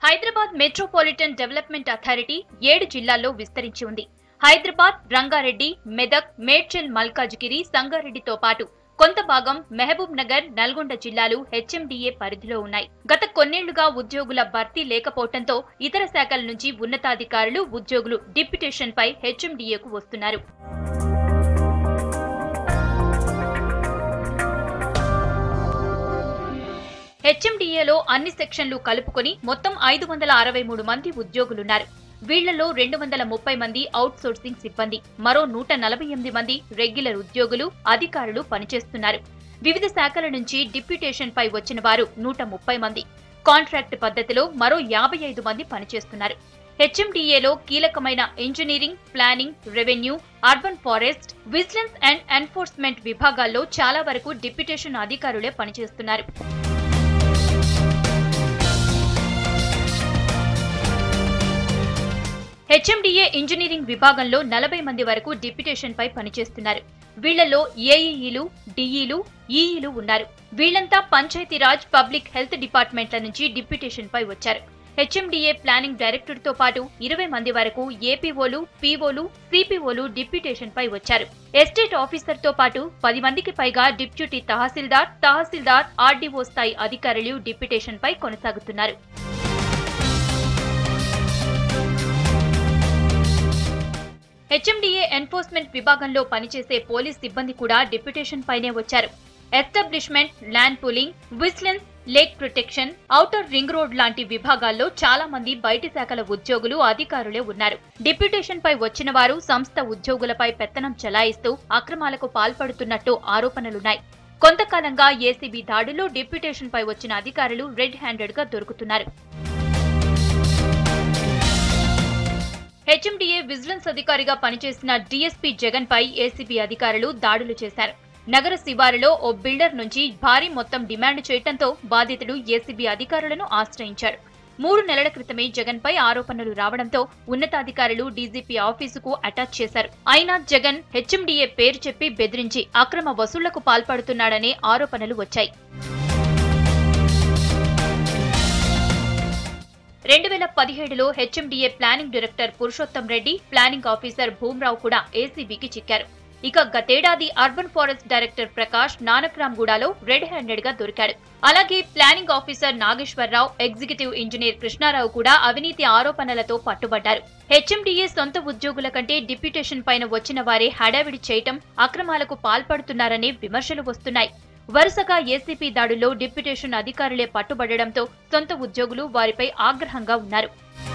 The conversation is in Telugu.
హైదరాబాద్ మెట్రోపాలిటన్ డెవలప్మెంట్ అథారిటీ ఏడు జిల్లాల్లో విస్తరించి ఉంది హైదరాబాద్ రంగారెడ్డి మెదక్ మేడ్చల్ మల్కాజ్గిరి సంగారెడ్డితో పాటు కొంత భాగం మహబూబ్ నగర్ నల్గొండ జిల్లాలు హెచ్ఎండిఏ పరిధిలో ఉన్నాయి గత కొన్నేళ్లుగా ఉద్యోగుల భర్తీ లేకపోవడంతో ఇతర శాఖల నుంచి ఉన్నతాధికారులు ఉద్యోగులు డిప్యుటేషన్ పై హెచ్ఎండిఏకు వస్తున్నారు హెచ్ఎండిఏలో అన్ని సెక్షన్లు కలుపుకొని మొత్తం ఐదు వందల అరవై మూడు మంది ఉద్యోగులున్నారు వీళ్లలో రెండు వందల ముప్పై మంది అవుట్ సోర్సింగ్ సిబ్బంది మరో నూట నలభై ఎనిమిది మంది రెగ్యులర్ ఉద్యోగులు అధికారులు పనిచేస్తున్నారు వివిధ శాఖల నుంచి డిప్యుటేషన్ పై వచ్చిన వారు నూట ముప్పై మంది కాంట్రాక్ట్ పద్ధతిలో మరో యాభై ఐదు మంది పనిచేస్తున్నారు హెచ్ఎండిఏలో కీలకమైన engineering planning revenue urban forest vigilance and enforcement విభాగాల్లో చాలా వరకు డిప్యుటేషన్ అధికారులే పనిచేస్తున్నారు హెచ్ఎండిఏ ఇంజనీరింగ్ విభాగంలో నలభై మంది వరకు డిప్యుటేషన్ పై పనిచేస్తున్నారు వీళ్లలో ఏఈఈలు డిఈలు ఈఈలు ఉన్నారు వీళ్లంతా పంచాయతీరాజ్ పబ్లిక్ హెల్త్ డిపార్ట్మెంట్ల నుంచి డిప్యుటేషన్ పై వచ్చారు హెచ్ఎండిఏ ప్లానింగ్ డైరెక్టర్ తో పాటు ఇరవై మంది వరకు ఏపీఓలు పీఓలు సిపిఓలు డిప్యుటేషన్ పై వచ్చారు ఎస్టేట్ ఆఫీసర్ తో పాటు పది మందికి పైగా డిప్యూటీ తహసీల్దార్ తహసీల్దార్ ఆర్డీఓ స్థాయి అధికారులు డిప్యుటేషన్ పై కొనసాగుతున్నారు హెచ్ఎండిఏ ఎన్ఫోర్స్మెంట్ విభాగంలో పనిచేసే పోలీస్ సిబ్బంది కూడా డిప్యుటేషన్ పైనే వచ్చారు establishment land pooling vigilance lake protection outer ring road లాంటి విభాగాల్లో చాలా మంది బయటి శాఖల ఉద్యోగులు అధికారులే ఉన్నారు డిప్యుటేషన్ పై వచ్చిన వారు సంస్థ ఉద్యోగులపై పెత్తనం చెలాయిస్తూ అక్రమాలకు పాల్పడుతున్నట్టు ఆరోపణలున్నాయి కొంతకాలంగా ఏసీబీ దాడుల్లో డిప్యుటేషన్ పై వచ్చిన అధికారులు రెడ్ హ్యాండెడ్ గా దొరుకుతున్నారు హెచ్ఎండిఏ విజిలెన్స్ అధికారిగా పనిచేసిన డీఎస్పీ జగన్ పై ఏసీబీ అధికారులు దాడులు చేశారు నగర శివారులో ఓ బిల్డర్ నుంచి భారీ మొత్తం డిమాండ్ చేయడంతో బాధితుడు ఏసీబీ అధికారులను ఆశ్రయించారు మూడు నెలల క్రితమే జగన్ పై ఆరోపణలు రావడంతో ఉన్నతాధికారులు డీజీపీ ఆఫీసుకు అటాచ్ చేశారు అయినా జగన్ హెచ్ఎండిఏ పేరు చెప్పి బెదిరించి అక్రమ వసూళ్లకు పాల్పడుతున్నాడనే ఆరోపణలు వచ్చాయి రెండు వేల పదిహేడులో HMDA planning director Purushottam Reddy planning officer భూమరావు కూడా ఏసీబీకి చిక్కారు ఇక గతేడాది urban forest director Prakash నానక్రామ్గూడలో red handed గా దొరికాడు అలాగే planning officer Nageswararao executive engineer Krishnarao కూడా అవినీతి ఆరోపణలతో పట్టుబడ్డారు హెచ్ఎండిఏ సొంత ఉద్యోగుల కంటే డిప్యుటేషన్ పైన వచ్చిన వారే హడావిడి చేయటం అక్రమాలకు పాల్పడుతున్నారనే విమర్శలు వస్తున్నాయి వరుసగా ఏసీపీ దాడుల్లో డిప్యుటేషన్ అధికారులే పట్టుబడడంతో సొంత ఉద్యోగులు వారిపై ఆగ్రహంగా ఉన్నారు